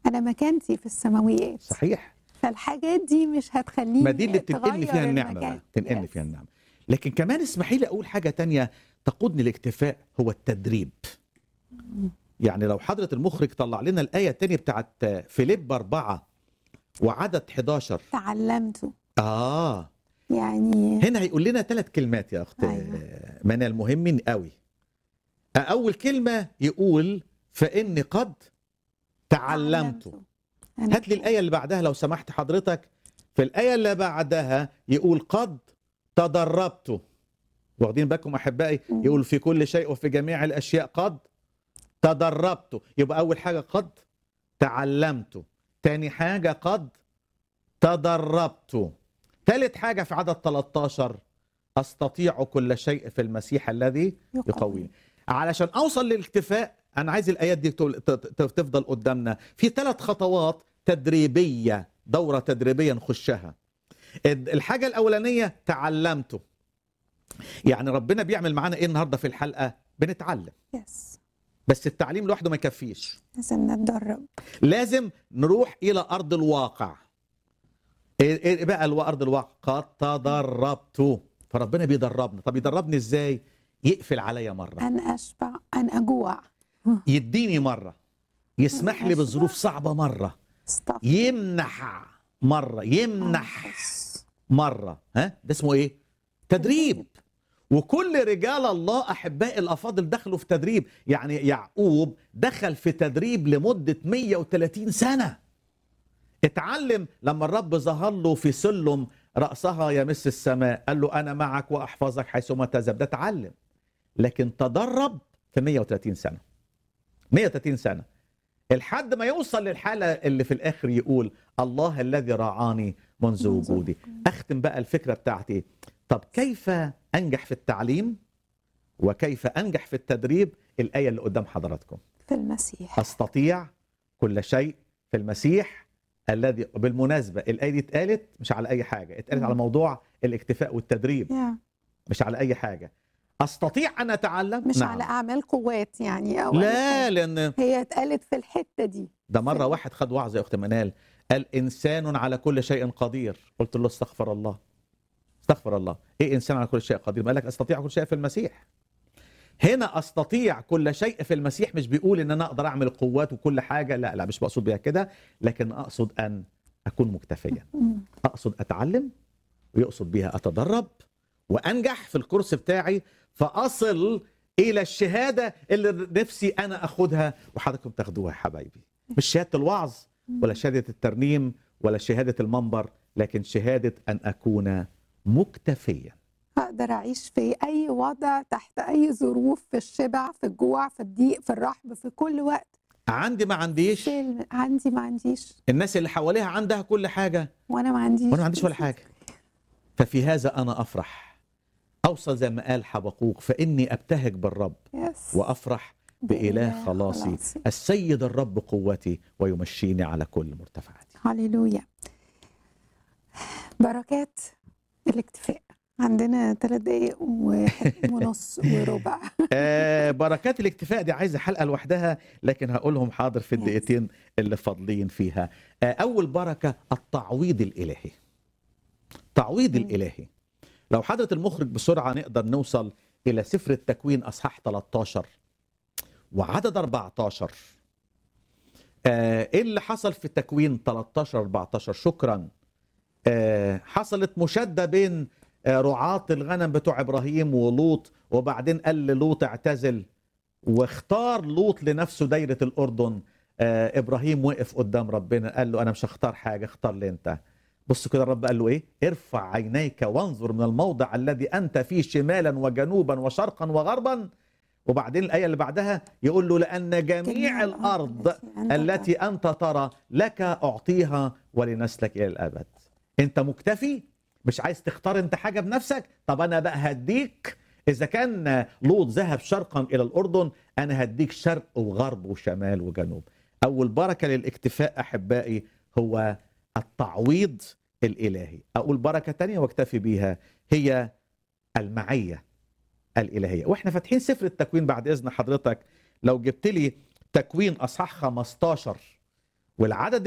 انا مكانتي في السماويات صحيح فالحاجات دي مش هتخليني ما دي اللي بتنقلني تغير فيها النعمه المكان. بقى تنقلني Yes. فيها النعمه لكن كمان اسمحي لي اقول حاجه تانية تقودني الاكتفاء هو التدريب يعني لو حضره المخرج طلع لنا الايه التانية بتاعت فيليب أربعة وعدد 11 تعلمت اه يعني هنا هيقول لنا ثلاث كلمات يا اخت أيوة. منال مهمين قوي اول كلمه يقول فاني قد تعلمت أنا هات لي الآية اللي بعدها لو سمحت حضرتك في الآية اللي بعدها يقول قد تدربت واخدين بالكم أحبائي مم. يقول في كل شيء وفي جميع الأشياء قد تدربت يبقى أول حاجة قد تعلمت تاني حاجة قد تدربت ثالث حاجة في عدد 13 أستطيع كل شيء في المسيح الذي يقويني علشان اوصل للاكتفاء انا عايز الايات دي تول- ت- ت- تفضل قدامنا في ثلاث خطوات تدريبيه دوره تدريبيه نخشها ال- الحاجه الاولانيه تعلمته يعني ربنا بيعمل معانا ايه النهارده في الحلقه بنتعلم يس بس التعليم لوحده ما يكفيش لازم نتدرب لازم نروح الى ارض الواقع ايه إيه بقى الو- ارض الواقع قد تدربت فربنا بيدربنا طب يدربني ازاي يقفل عليا مره ان اشبع ان اجوع يديني مرة يسمح لي أشبع. بظروف صعبة مرة استغفر يمنح مرة يمنح أنفس. مرة ها ده اسمه ايه تدريب وكل رجال الله احباء الافاضل دخلوا في تدريب يعني يعقوب دخل في تدريب لمدة 130 سنة اتعلم لما الرب ظهر له في سلم رأسها يمس السماء قال له انا معك واحفظك حيثما تذهب ده اتعلم لكن تدرب في 130 سنة 130 سنة الحد ما يوصل للحالة اللي في الآخر يقول الله الذي رعاني منذ منذ وجودي أختم بقى الفكرة بتاعتي طب كيف أنجح في التعليم وكيف أنجح في التدريب الآية اللي قدام حضراتكم في المسيح أستطيع كل شيء في المسيح الذي بالمناسبة الآية دي اتقالت مش على أي حاجة اتقالت مم. على موضوع الاكتفاء والتدريب يا. مش على أي حاجة أستطيع أن أتعلم مش نعم. على اعمال قوات يعني او أي لا حاجة. لأن هي اتقالت في الحته دي ده مرة فين؟ واحد خد وعظة يا أخت منال قال إنسان على كل شيء قدير قلت له استغفر الله استغفر الله إيه إنسان على كل شيء قدير ما قال لك أستطيع كل شيء في المسيح هنا أستطيع كل شيء في المسيح مش بيقول إن أنا أقدر أعمل قوات وكل حاجة لا لا مش بقصد بيها كده لكن أقصد أن أكون مكتفيا مم. أقصد أتعلم ويقصد بيها أتدرب وأنجح في الكورس بتاعي فأصل إلى الشهادة اللي نفسي أنا أخدها وحضراتكم تاخدوها يا حبايبي مش شهادة الوعظ ولا شهادة الترنيم ولا شهادة المنبر لكن شهادة أن أكون مكتفيا اقدر اعيش في اي وضع تحت اي ظروف في الشبع في الجوع في الضيق في الرحب في كل وقت عندي ما عنديش في الم- عندي ما عنديش الناس اللي حواليها عندها كل حاجة وانا ما عنديش وأنا ما عنديش ولا حاجة ففي هذا أنا أفرح أوصل زي ما قال حبقوق فإني أبتهج بالرب يس وأفرح بإله خلاصي السيد الرب قوتي ويمشيني على كل مرتفعاتي هللويا بركات الاكتفاء عندنا ثلاث دقايق وواحد ونص وربع آه بركات الاكتفاء دي عايزه حلقه لوحدها لكن هقولهم حاضر في Yes. الدقيقتين اللي فاضلين فيها آه اول بركه التعويض الالهي تعويض مم. الالهي لو حضرة المخرج بسرعه نقدر نوصل الى سفر التكوين اصحاح 13 وعدد 14 آه ايه اللي حصل في التكوين 13 14 شكرا آه حصلت مشاده بين آه، رعاة الغنم بتوع ابراهيم ولوط وبعدين قال للوط اعتزل واختار لوط لنفسه دايره الاردن آه ابراهيم وقف قدام ربنا قال له انا مش هختار حاجه اختار لي انت بص كده الرب قال له ايه ارفع عينيك وانظر من الموضع الذي انت فيه شمالا وجنوبا وشرقا وغربا وبعدين الايه اللي بعدها يقول له لان جميع الارض التي انت ترى لك اعطيها ولنسلك الى الابد انت مكتفي مش عايز تختار انت حاجه بنفسك طب انا بقى هديك اذا كان لوط ذهب شرقا الى الاردن انا هديك شرق وغرب وشمال وجنوب اول بركه للاكتفاء احبائي هو التعويض الالهي اقول بركه تانية واكتفي بيها هي المعيه الالهيه واحنا فاتحين سفر التكوين بعد اذن حضرتك لو جبت لي تكوين اصحاح 15 والعدد